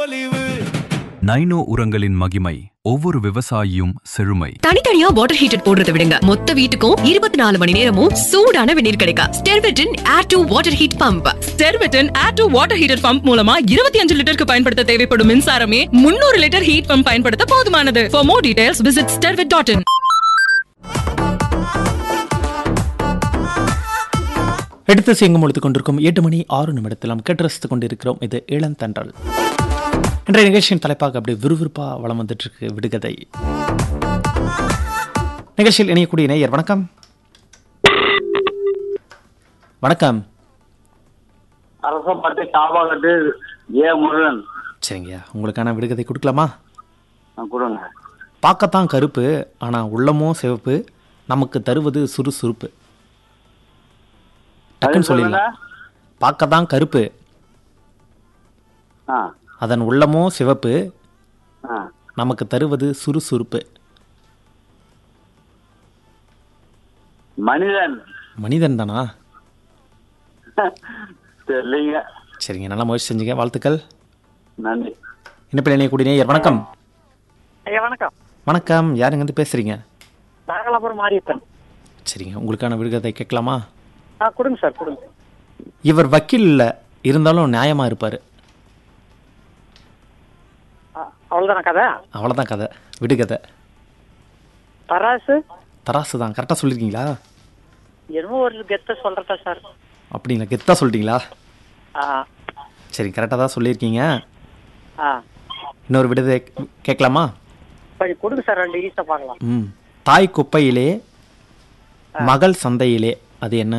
Nano உரங்களின் மகிமை ஒவ்வொரு விவசாயியும் செழுமை தனித்தனியா வாட்டர் ஹீட்டர் போடுறத விடுங்க மொத்த வீட்டுக்கும் இருபத்தி நாலு மணி நேரமும் சூடான வெந்நீர் கிடைக்கும் ஸ்டெர்வெட்டின் air to water heat pump ஸ்டெர்வெட்டன் air to water heater pump மூலமா இருபத்தி அஞ்சு லிட்டருக்கு பயன்படுத்த தேவைப்படும் மின்சாரமே முன்னூறு லிட்டர் ஹீட் பம்ப் பயன்படுத்த போதுமானது for more details visit Sterwet dot in எடுத்து சிங்கம் ஒழித்துக் கொண்டிருக்கும் எட்டு மணி ஆறு நிமிடத்தில் நாம் கேட்டு ரசித்துக் கொண்டிருக்கிறோம் இது இளந்தன்றல் இன்றைய நிகழ்ச்சியின் தலைப்பாக அப்படி விறுவிறுப்பாக வளம் வந்துட்டு இருக்கு விடுகதை நிகழ்ச்சியில் இணையக்கூடிய நேயர் வணக்கம் வணக்கம் அரசப்பட்டு காவாக்கட்டு ஏ முருகன் சரிங்க உங்களுக்கான விடுகதை கொடுக்கலாமா ஆ, கொடுங்க பார்க்கத்தான் கருப்பு ஆனால் உள்ளமோ சிவப்பு நமக்கு தருவது சுறுசுறுப்பு டக்குன்னு சொல்லிடலாம் பார்க்கத்தான் கருப்பு ஆ அதன் உள்ளமோ சிவப்பு ஆ நமக்கு தருவது சுறுசுறுப்பு மனிதன் மனிதன் தானா தெரியலீங்க சரிங்க நல்லா முயற்சி செஞ்சீங்க வாழ்த்துக்கள் நன்றி இணைப்பில் இணையக்கூடிய நேயர் வணக்கம் ஐயா வணக்கம் வணக்கம் யாருங்க வந்து பேசுறீங்க நாகலாபுரம் மாரியப்பன் சரிங்க உங்களுக்கான விடுகதை கேட்கலாமா ஆ கொடுங்க சார் கொடுங்க இவர் வக்கீல் இல்லை இருந்தாலும் நியாயமா இருப்பார் ஆ, அவ்வளவுதானா கதை அவ்வளோதான் கதை விடுகதை தராசு தராசு தான் கரெக்டாக சொல்லியிருக்கீங்களா என்னமோ ஒரு கெத்த சொல்றதா சார் அப்படிங்களா கெத்தாக சொல்லிட்டீங்களா ஆ சரி கரெக்டாக தான் சொல்லியிருக்கீங்க ஆ இன்னொரு விடுதலை கேட்கலாமா கொஞ்சம் கொடுங்க சார் ரெண்டு ஈஸா பார்க்கலாம் ம் தாய் குப்பையிலே மகள் சந்தையிலே அது என்ன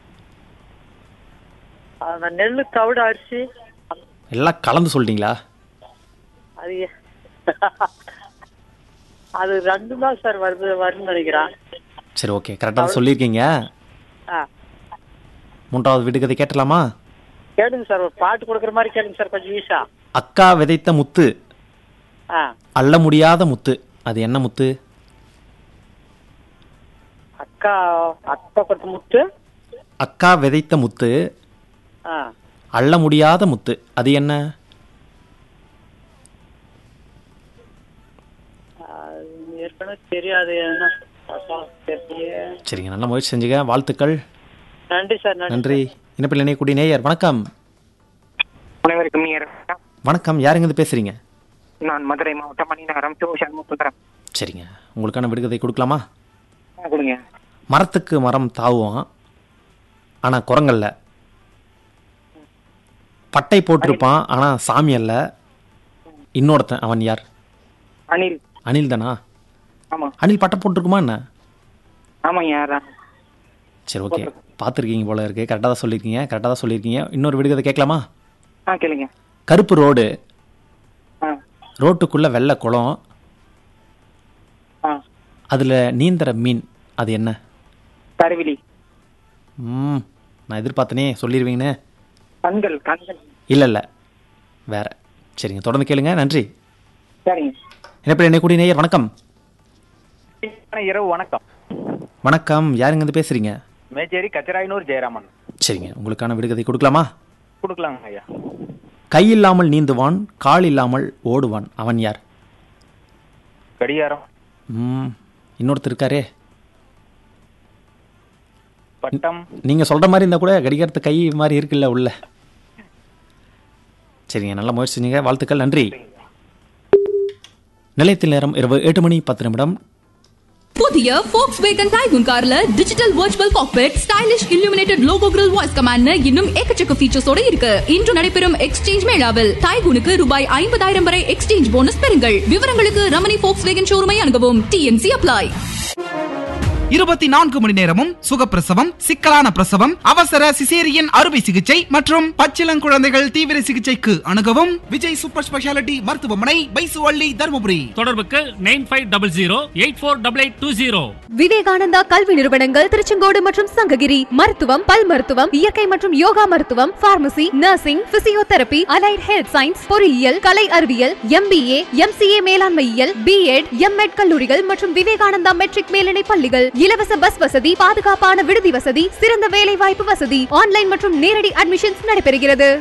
அந்த நெல்லு தவிடு அரிசி எல்லாம் கலந்து சொல்லிட்டீங்களா அது எ- அது ரெண்டு தான் சார் வருது வருதுன்னு நினைக்கிறேன் சரி ஓகே கரெக்டாக தான் சொல்லியிருக்கீங்க ஆ மூன்றாவது விடுகதை கேட்டலாமா கேளுங்க சார் ஒரு பாட்டு கொடுக்குற மாதிரி கேளுங்க சார் கொஞ்சம் ஈஸா அக்கா விதைத்த முத்து ஆ அள்ள முடியாத முத்து அது என்ன முத்து அக்கா அக்கா கொடுத்த முத்து அக்கா விதைத்த முத்து ஆ அள்ள முடியாத முத்து அது என்ன அது ஏற்கனவே தெரியாது என்ன தெரியலையே. சரிங்க நல்லா முயற்சி செஞ்சுங்க வாழ்த்துக்கள் நன்றி சார் நன்றி நன்றி இணைப்பில் இணையக்கூடிய நேயர் வணக்கம் அனைவருக்கும் நேர் வணக்கம் யாருங்க இருந்து பேசுறீங்க நான் மதுரை மாவட்டம் மணிநகரம் டு சண்முகசுந்தரம் சரிங்க உங்களுக்கான விடுகதை கொடுக்கலாமா ஆ, கொடுங்க மரத்துக்கு மரம் தாவுவான் ஆனால் குரங்கல்ல பட்டை போட்டிருப்பான் ஆனால் சாமி அல்ல இன்னொருத்தன் அவன் யார் அனில் அனில் தானா ஆமா அனில் பட்டை போட்டிருக்குமா என்ன ஆமாங்க யாரா சரி ஓகே பார்த்துருக்கீங்க போல இருக்கு கரெக்டாக தான் சொல்லியிருக்கீங்க கரெக்டாக தான் சொல்லியிருக்கீங்க இன்னொரு விடுகதை கேட்கலாமா ஆ கேளுங்க கருப்பு ரோடு ஆ ரோட்டுக்குள்ள வெள்ளை குளம் ஆ அதில் நீந்துற மீன் அது என்ன கருவிலி ம் நான் எதிர்பார்த்தனே சொல்லிடுவீங்கன்னு கண்கள் கண்கள் இல்லை இல்லை வேற சரிங்க தொடர்ந்து கேளுங்க நன்றி சரிங்க என்ன என்ன கூடிய நேயர் வணக்கம் இரவு வணக்கம் வணக்கம் யாருங்க இருந்து பேசுறீங்க மேச்சேரி கச்சராயனூர் ஜெயராமன் சரிங்க உங்களுக்கான விடுகதை கொடுக்கலாமா கொடுக்கலாங்க ஐயா கை இல்லாமல் நீந்துவான் கால் இல்லாமல் ஓடுவான் அவன் யார் கடிகாரம் ம் இன்னொருத்தர் இருக்காரே பட்டம் நீங்கள் சொல்கிற மாதிரி இருந்தால் கூட கடிகாரத்து கை மாதிரி இருக்குல்ல உள்ள சரிங்க நல்லா முயற்சி செஞ்சீங்க வாழ்த்துக்கள் நன்றி நிலையத்தில் நேரம் இரவு எட்டு மணி பத்து நிமிடம் புதிய Volkswagen Tiguan கார்ல digital virtual cockpit stylish illuminated logo grill voice command இன்னும் எக்கச்சக்க ஃபீச்சர்ஸோட இருக்கு இன்று நடைபெறும் எக்ஸ்சேஞ்ச் மேளாவில் டைகுனுக்கு ரூபாய் ஐம்பதாயிரம் வரை எக்ஸ்சேஞ்ச் போனஸ் பெறுங்கள் விவரங்களுக்கு ரமணி Volkswagen ஷோரூமை அணுகவும் டிஎன்சி அப்ளை இருபத்தி நான்கு மணி நேரமும் சுகப்பிரசவம் சிக்கலான பிரசவம் அவசர சிசேரியன் அறுவை சிகிச்சை மற்றும் பச்சிளங்குழந்தைகள் தீவிர சிகிச்சைக்கு அணுகவும் விஜய் சூப்பர் ஸ்பெஷாலிட்டி மருத்துவமனை பைசுவள்ளி தருமபுரி தொடர்புக்கு nine five double zero eight four double eight two zero Vivekananda கல்வி நிறுவனங்கள் திருச்செங்கோடு மற்றும் சங்ககிரி மருத்துவம் பல் மருத்துவம் இயற்கை மற்றும் யோகா மருத்துவம் pharmacy nursing physiotherapy allied health science பொறியியல் கலை அறிவியல் எம்பிஏ எம்சிஏ மேலாண்மையியல் பிஎட் எம்எட் கல்லூரிகள் மற்றும் விவேகானந்தா மெட்ரிக் மேல்நிலை பள்ளிகள் இலவச பஸ் வசதி பாதுகாப்பான விடுதி வசதி சிறந்த வேலை வாய்ப்பு வசதி ஆன்லைன் மற்றும் நேரடி அட்மிஷன்ஸ் நடைபெறுகிறது